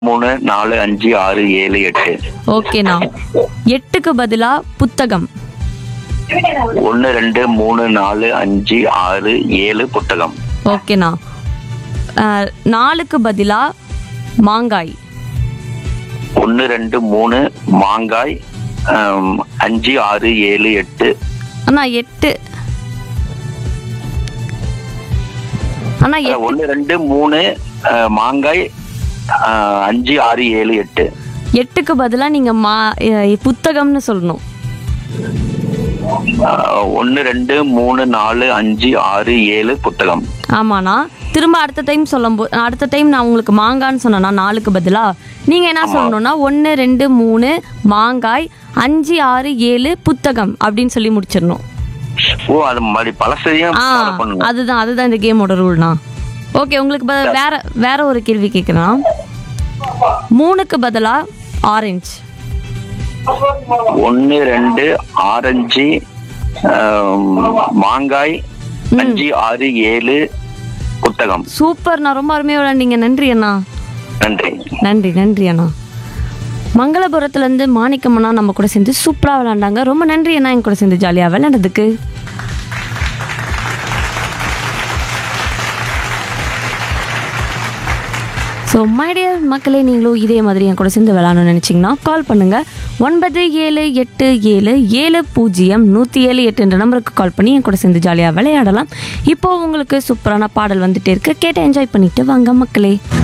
மூணு நாலு அஞ்சு ஆறு ஏழு எட்டு ஓகேண்ணா எட்டுக்கு பதிலா புத்தகம் ஒன்று ரெண்டு மூணு நாலு அஞ்சு ஆறு ஏழு புத்தகம் ஓகேண்ணா அஹ், நாலுக்கு பதிலா மாங்காய் ஒன்று ரெண்டு மூணு மாங்காய் ஆம், அஞ்சு ஆறு ஏழு எட்டு அண்ணா எட்டு அண்ணா எட்டு ஒன்று ரெண்டு மூணு ஆ, மாங்காய் ஆ, அஞ்சு ஆறு ஏழு எட்டு எட்டுக்கு பதிலா நீங்க மா அஹ், புத்தகம்னு சொல்லணும் ஒன்று ரெண்டு மூணு நாலு அஞ்சு ஆறு ஏழு புத்தகம் ஆமாண்ணா திரும்ப அடுத்த டைம் சொல்லும்போது அடுத்த டைம் நான் உங்களுக்கு மாங்கான்னு சொன்னேன்னா நாலுக்கு பதிலா நீங்க என்ன சொல்லணும்னா ஒன்று ரெண்டு மூணு மாங்காய் அஞ்சு ஆறு ஏழு புத்தகம் அப்படின்னு சொல்லி முடிச்சிடணும் ஓ அது மாதிரி பழசையும் ஆ follow பண்ணணும் அதுதான் அதுதான் இந்த கேமோட ரூல்னா ஓகே உங்களுக்கு பதில் வேற வேற ஒரு கேள்வி கேட்குறேன் மூணுக்கு பதிலா ஆரஞ்சு ஒன்று ரெண்டு ஆரஞ்சு ஆம், மாங்காய் அஞ்சு ஆறு ஏழு புத்தகம் சூப்பர் நான் ரொம்ப அருமையாக விளையாண்டீங்க நன்றி அண்ணா நன்றி நன்றி நன்றி அண்ணா மங்களபுரத்துலேருந்து மாணிக்கம் அண்ணா நம்ம கூட சேர்ந்து சூப்பராக விளையாண்டாங்க ரொம்ப நன்றி அண்ணா என் கூட சேர்ந்து ஜாலியாக விளையாண்டதுக்கு ஸோ மைடியர் மக்களே நீங்களும் இதே மாதிரி என் கூட சேர்ந்து விளையாடணும்னு நினச்சிங்கன்னா கால் பண்ணுங்கள் ஒன்பது ஏழு எட்டு ஏழு ஏழு பூஜ்ஜியம் நூற்றி ஏழு எட்டு என்ற நம்பருக்கு கால் பண்ணி என் கூட சேர்ந்து ஜாலியாக விளையாடலாம் இப்போ உங்களுக்கு சூப்பரான பாடல் வந்துட்டே இருக்கு கேட்டு என்ஜாய் பண்ணிட்டு வாங்க மக்களே